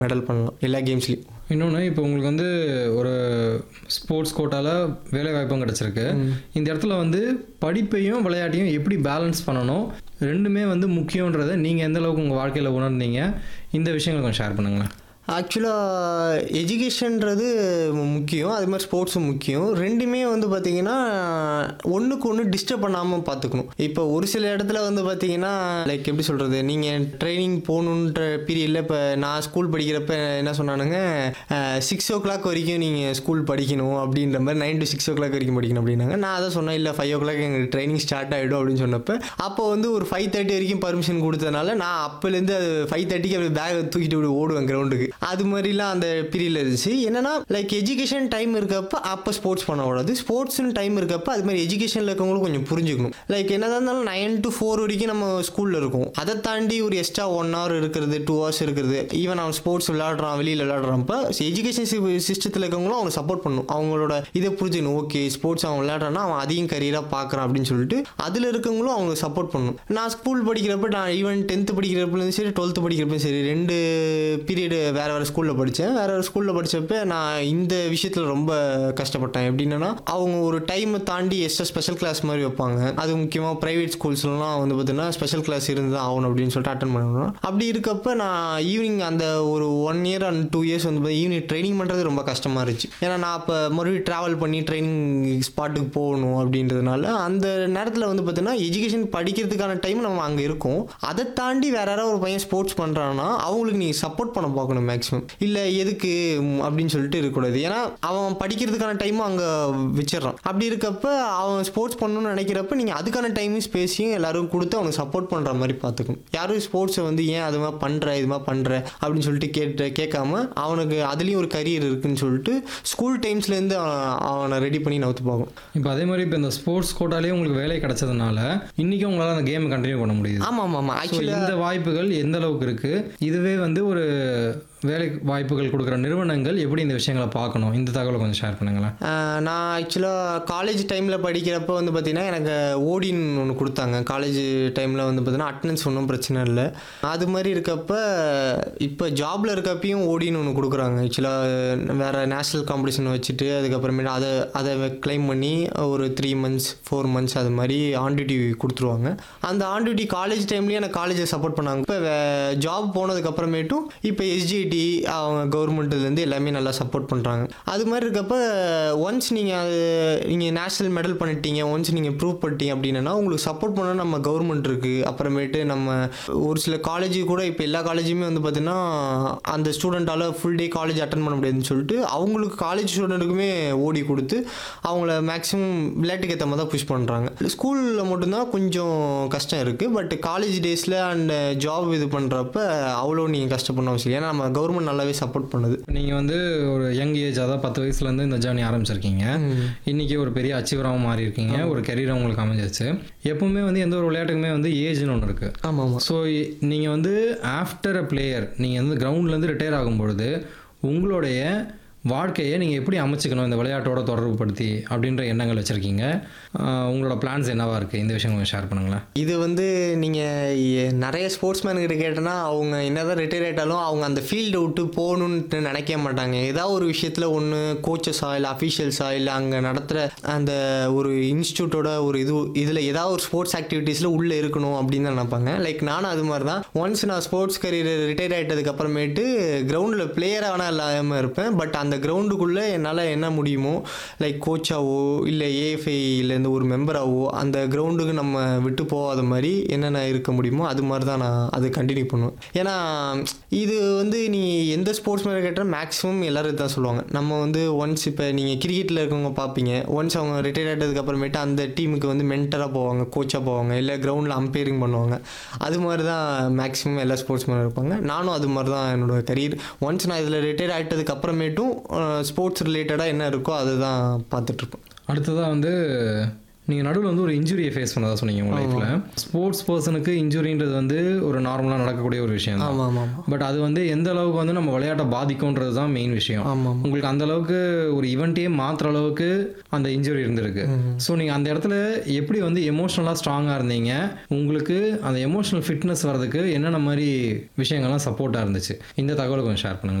Medal பண்ணலாம் எல்லா கேம்ஸ்லையும் இன்னொன்று இப்போ உங்களுக்கு வந்து ஒரு ஸ்போர்ட்ஸ் கோட்டாவில் வேலை வாய்ப்பும் கிடச்சிருக்கு இந்த இடத்துல வந்து படிப்பையும் விளையாட்டையும் எப்படி பேலன்ஸ் பண்ணணும் ரெண்டுமே வந்து முக்கியன்றதை நீங்கள் எந்த அளவுக்கு உங்கள் வாழ்க்கையில் உணர்ந்தீங்க இந்த விஷயங்களை கொஞ்சம் ஷேர் பண்ணுங்களேன் ஆக்சுவலாக எஜுகேஷன்றது முக்கியம் அது மாதிரி ஸ்போர்ட்ஸும் முக்கியம் ரெண்டுமே வந்து பார்த்தீங்கன்னா ஒன்றுக்கு ஒன்று டிஸ்டர்ப் பண்ணாமல் பார்த்துக்கணும் இப்போ ஒரு சில இடத்துல வந்து பார்த்தீங்கன்னா லைக் எப்படி சொல்கிறது நீங்கள் ட்ரைனிங் போகணுன்ற பீரியடில் இப்போ நான் ஸ்கூல் படிக்கிறப்ப என்ன சொன்னானுங்க சிக்ஸ் ஓ கிளாக் வரைக்கும் நீங்கள் ஸ்கூல் படிக்கணும் அப்படின்ற மாதிரி nine to six o'clock வரைக்கும் படிக்கணும் அப்படின்னாங்க நான் அதை சொன்னேன் இல்லை ஃபைவ் ஓ கிளாக் எங்களுக்கு ட்ரைனிங் ஸ்டார்ட் ஆகிடும் அப்படின்னு சொன்னப்போ அப்போ வந்து ஒரு ஃபைவ் தேர்ட்டி வரைக்கும் பர்மிஷன் கொடுத்ததுனால நான் அப்போலேருந்து அது ஃபைவ் தேர்ட்டிக்கு அப்படி பேக் தூக்கிட்டு இப்படி ஓடுவேன் கிரவுண்டுக்கு அது மாதிரிலாம் அந்த பீரியடில் இருந்துச்சு என்னன்னா லைக் எஜுகேஷன் டைம் இருக்கப்ப அப்போ ஸ்போர்ட்ஸ் பண்ணக்கூடாது ஸ்போர்ட்ஸ்னு டைம் இருக்கப்ப அது மாதிரி எஜுகேஷனில் இருக்கவங்களும் கொஞ்சம் புரிஞ்சுக்கணும் லைக் என்னதான் இருந்தாலும் நைன் டு ஃபோர் வரைக்கும் நம்ம ஸ்கூலில் இருக்கும் அதை தாண்டி ஒரு எக்ஸ்ட்ரா ஒன் ஹவர் இருக்கிறது டூ ஹவர்ஸ் இருக்கிறது ஈவன் அவன் ஸ்போர்ட்ஸ் விளையாடுறான் வெளியில் விளையாடுறப்ப எஜுகேஷன் சிஸ்டத்தில் இருக்கவங்களும் அவங்க சப்போர்ட் பண்ணணும் அவங்களோட இதை புரிஞ்சுக்கணும் ஓகே ஸ்போர்ட்ஸ் அவன் விளையாடுறான்னா அவன் அதையும் கரியராக பார்க்குறான் அப்படின்னு சொல்லிட்டு அதில் இருக்கவங்களும் அவங்களுக்கு சப்போர்ட் பண்ணணும் நான் ஸ்கூல் படிக்கிறப்ப நான் ஈவன் டென்த்து படிக்கிறப்பலேருந்து சரி டுவெல்த்து படிக்கிறப்ப சரி ரெண்டு பீரியடு வேறு வேறு ஸ்கூலில் படித்தேன் வேறு வேறு ஸ்கூலில் படித்தப்ப நான் இந்த விஷயத்தில் ரொம்ப கஷ்டப்பட்டேன் எப்படின்னா அவங்க ஒரு டைமை தாண்டி எக்ஸ்ட்ரா ஸ்பெஷல் கிளாஸ் மாதிரி வைப்பாங்க அது முக்கியமாக ப்ரைவேட் ஸ்கூல்ஸ்லாம் வந்து பார்த்தீங்கன்னா ஸ்பெஷல் கிளாஸ் இருந்து தான் ஆகணும் அப்படின்னு சொல்லிட்டு அட்டன் பண்ணணும் அப்படி இருக்கப்ப நான் ஈவினிங் அந்த ஒரு one year and two years வந்து ஈவினிங் ட்ரைனிங் பண்ணுறது ரொம்ப கஷ்டமாக இருந்துச்சு ஏன்னா நான் அப்போ மறுபடியும் ட்ராவல் பண்ணி ட்ரைனிங் ஸ்பாட்டுக்கு போகணும் அப்படின்றதுனால அந்த நேரத்தில் வந்து பார்த்தீங்கன்னா எஜுகேஷன் படிக்கிறதுக்கான டைம் நம்ம அங்கே இருக்கும் அதை தாண்டி வேற யாராவது ஒரு பையன் ஸ்போர்ட்ஸ் பண்ணுறான்னா அவங்களுக்கு நீங்கள் சப்போர்ட் பண்ண பார்க்கணும் மேக்ஸிமம் இல்லை எதுக்கு ம், அப்படின்னு சொல்லிட்டு இருக்கக்கூடாது ஏன்னா அவன் படிக்கிறதுக்கான டைமும் அங்கே வச்சிடறான் அப்படி இருக்கப்ப அவன் ஸ்போர்ட்ஸ் பண்ணணும்னு நினைக்கிறப்ப நீங்கள் அதுக்கான டைமும் ஸ்பேஸையும் எல்லாரும் கொடுத்து அவனுக்கு சப்போர்ட் பண்ணுற மாதிரி பார்த்துக்கணும் யாரும் ஸ்போர்ட்ஸை வந்து ஏன் அது மாதிரி பண்ணுற இது மாதிரி பண்ணுற அப்படின்னு சொல்லிட்டு கேட்டு கேட்காம அவனுக்கு அதுலேயும் ஒரு கரியர் இருக்குன்னு சொல்லிட்டு ஸ்கூல் டைம்ஸ்லேருந்து அவனை ரெடி பண்ணி நவுத்து பார்க்கணும் இப்போ அதே மாதிரி இப்போ இந்த ஸ்போர்ட்ஸ் கோட்டாலேயே உங்களுக்கு வேலை கிடைச்சதுனால இன்றைக்கும் உங்களால் அந்த கேமை கண்டினியூ பண்ண முடியுது ஆமாம் ஆமாம் ஆமாம் ஸோ ஆக்சுவலி இந்த வாய்ப்புகள் எந்த அளவுக்கு இருக்குது இதுவே வந்து ஒரு வேலை வாய்ப்புகள் கொடுக்குற நிறுவனங்கள் எப்படி இந்த விஷயங்களை பார்க்கணும் இந்த தகவலை கொஞ்சம் ஷேர் பண்ணுங்களேன் ஆஹ் நான் ஆக்சுவலாக காலேஜ் டைமில் படிக்கிறப்ப வந்து பார்த்தீங்கன்னா எனக்கு ஓடின்னு ஒன்று கொடுத்தாங்க காலேஜ் டைமில் வந்து பார்த்தீங்கன்னா அட்டண்டன்ஸ் ஒன்றும் பிரச்சனை இல்லை அது மாதிரி இருக்கப்ப இப்போ ஜாபில் இருக்கப்பையும் ஓடின்னு ஒன்று கொடுக்குறாங்க ஆக்சுவலாக வேறு நேஷ்னல் காம்படிஷன் வச்சுட்டு அதுக்கப்புறமேட்டு அதை அதை கிளைம் பண்ணி ஒரு த்ரீ மந்த்ஸ் ஃபோர் மந்த்ஸ் அது மாதிரி ஆன் டியூட்டி கொடுத்துருவாங்க அந்த ஆன் டியூட்டி காலேஜ் டைம்லேயே எனக்கு காலேஜை சப்போர்ட் பண்ணாங்க இப்போ ஜாப் போனதுக்கப்புறமேட்டும் இப்போ எஸ்ஜிடி அவங்க கவர்மெண்ட்லேருந்து எல்லாமே நல்லா சப்போர்ட் பண்ணுறாங்க அது மாதிரி இருக்கப்ப ஒன்ஸ் நீங்கள் அது நீங்கள் நேஷ்னல் மெடல் பண்ணிட்டீங்க ஒன்ஸ் நீங்கள் ப்ரூவ் பண்ணிட்டீங்க அப்படின்னா உங்களுக்கு சப்போர்ட் பண்ண நம்ம கவர்மெண்ட் இருக்குது அப்புறமேட்டு நம்ம ஒரு சில காலேஜ் கூட இப்போ எல்லா காலேஜுமே வந்து பார்த்தீங்கன்னா அந்த ஸ்டூடெண்ட்டால் ஃபுல் டே காலேஜ் அட்டன் பண்ண முடியாதுன்னு சொல்லிட்டு அவங்களுக்கு காலேஜ் ஸ்டூடெண்ட்டுக்குமே ஓடி கொடுத்து அவங்கள மேக்ஸிமம் விளையாட்டுக்கு ஏற்ற மாதிரி தான் புஷ் பண்ணுறாங்க ஸ்கூலில் மட்டும்தான் கொஞ்சம் கஷ்டம் இருக்குது பட் காலேஜ் டேஸில் அண்ட் ஜாப் இது பண்ணுறப்ப அவ்வளோ நீங்கள் கஷ்டப்படணும் அவசியம் இல்லை. ஏன்னா நம்ம கவர்மெண்ட் நல்லாவே சப்போர்ட் பண்ணுது நீங்கள் வந்து ஒரு யங் ஏஜ் அதாவது பத்து வயசுலேருந்து இந்த ஜேர்னி ஆரம்பிச்சிருக்கீங்க இன்றைக்கி ஒரு பெரிய அச்சீவராகவும் மாறி இருக்கீங்க ஒரு கெரியர் உங்களுக்கு அமைஞ்சிருச்சு எப்பவுமே வந்து எந்த ஒரு விளையாட்டுக்குமே வந்து ஏஜ்னு ஒன்று இருக்குது ஆமாம் ஆமாம் ஸோ நீங்கள் வந்து ஆஃப்டர் அ பிளேயர் நீங்கள் வந்து கிரவுண்ட்லேருந்து ரிட்டையர் ஆகும்பொழுது உங்களுடைய வாழ்க்கையை நீங்கள் எப்படி அமைச்சுக்கணும் இந்த விளையாட்டோட தொடர்பு படுத்தி அப்படின்ற எண்ணங்கள் வச்சுருக்கீங்க உங்களோட பிளான்ஸ் என்னவா இருக்குது இந்த விஷயம் கொஞ்சம் ஷேர் பண்ணுங்களேன் இது வந்து நீங்கள் நிறைய ஸ்போர்ட்ஸ் கிட்ட கேட்டனா அவங்க என்னதான் ரிட்டையர் ஆயிட்டாலும் அவங்க அந்த ஃபீல்டை விட்டு போகணுன்ட்டு நினைக்க மாட்டாங்க ஏதாவது ஒரு விஷயத்தில் ஒன்று கோச்சஸா இல்லை அஃபீஷியல்ஸா இல்லை அங்கே நடத்துகிற அந்த ஒரு இன்ஸ்டியூட்டோட ஒரு இது இதில் ஏதாவது ஒரு ஸ்போர்ட்ஸ் ஆக்டிவிட்டீஸில் உள்ளே இருக்கணும் அப்படின்னு தான் நினைப்பாங்க லைக் நானும் அது மாதிரி தான் ஒன்ஸ் நான் ஸ்போர்ட்ஸ் கரியர் ரிட்டையர் ஆகிட்டதுக்கு அப்புறமேட்டு கிரவுண்டில் பிளேயராக வேணால் இல்லாமல் இருப்பேன் பட் அந்த கிரவுண்டுக்குள்ளே என்னால் என்ன முடியுமோ லைக் கோச்சாவோ இல்லை ஏஎஃப்ஐலேருந்து ஒரு மெம்பராகவோ அந்த கிரவுண்டுக்கு நம்ம விட்டு போகாத மாதிரி என்னென்ன இருக்க முடியுமோ அது மாதிரி தான் நான் அது கண்டினியூ பண்ணுவேன் ஏன்னா இது வந்து நீ எந்த ஸ்போர்ட்ஸ் மேலே கேட்டால் மேக்ஸிமம் எல்லாரும் தான் சொல்லுவாங்க நம்ம வந்து ஒன்ஸ் இப்போ நீங்கள் கிரிக்கெட்டில் இருக்கவங்க பார்ப்பீங்க ஒன்ஸ் அவங்க ரிட்டையர் ஆகிட்டதுக்கு அப்புறமேட்டு அந்த டீமுக்கு வந்து மென்டராக போவாங்க கோச்சாக போவாங்க இல்லை கிரவுண்டில் அம்பையரிங் பண்ணுவாங்க அது மாதிரி தான் மேக்ஸிமம் எல்லா ஸ்போர்ட்ஸ் மேலே இருப்பாங்க நானும் அது மாதிரி தான் என்னோட கரியர் ஒன்ஸ் நான் இதில் ரிட்டையர் ஆகிட்டதுக்கு அப்புறமேட்டும் ஸ்போர்ட்ஸ் ரிலேட்டடாக என்ன இருக்கோ அதை தான் பார்த்துட்ருப்பேன் அடுத்ததாக வந்து நீங்கள் நடுவில் வந்து ஒரு இன்ஜுரியை ஃபேஸ் பண்ணதா சொன்னீங்க உங்கள் லைஃப்பில் ஸ்போர்ட்ஸ் பர்சனுக்கு இன்ஜுரின்றது வந்து ஒரு நார்மலாக நடக்கக்கூடிய ஒரு விஷயம் தான் ஆமாம் ஆமாம் ஆமாம் பட் அது வந்து எந்த அளவுக்கு வந்து நம்ம விளையாட்டை பாதிக்கும்ன்றது தான் மெயின் விஷயம் ஆமாம் உங்களுக்கு அந்த அளவுக்கு ஒரு ஈவெண்ட்டே மாற்றுற அளவுக்கு அந்த இன்ஜுரி இருந்திருக்கு ஸோ நீங்கள் அந்த இடத்துல எப்படி வந்து எமோஷ்னலாக ஸ்ட்ராங்காக இருந்தீங்க உங்களுக்கு அந்த எமோஷனல் ஃபிட்னஸ் வர்றதுக்கு என்னென்ன மாதிரி விஷயங்கள்லாம் சப்போர்ட்டாக இருந்துச்சு இந்த தகவலை கொஞ்சம் ஷேர் பண்ணுங்க